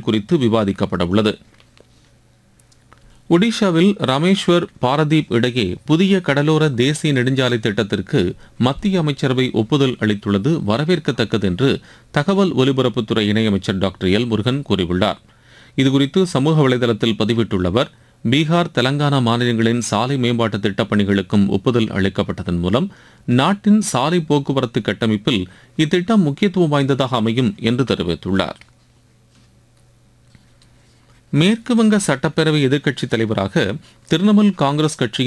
குறித்து விவாதிக்கப்பட உள்ளது ஒடிஷாவில் ராமேஸ்வர் பாரதீப் இடையே புதிய கடலோர தேசிய நெடுஞ்சாலை திட்டத்திற்கு மத்திய அமைச்சரவை ஒப்புதல் அளித்துள்ளது வரவேற்கத்தக்கது என்று தகவல் ஒலிபரப்புத்துறை இணையமைச்சர் டாக்டர் எல் முருகன் கூறியுள்ளார் இதுகுறித்து சமூக வலைதளத்தில் பதிவிட்டுள்ள அவர் பீகார் தெலங்கானா மாநிலங்களின் சாலை மேம்பாட்டு திட்டப் பணிகளுக்கும் ஒப்புதல் அளிக்கப்பட்டதன் மூலம் நாட்டின் சாலை போக்குவரத்து கட்டமைப்பில் இத்திட்டம் முக்கியத்துவம் வாய்ந்ததாக அமையும் என்று தெரிவித்துள்ளார் மேற்கு வங்க சட்டப்பேரவை எதிர்க்கட்சித் தலைவராக திரிணாமுல் காங்கிரஸ் கட்சியின்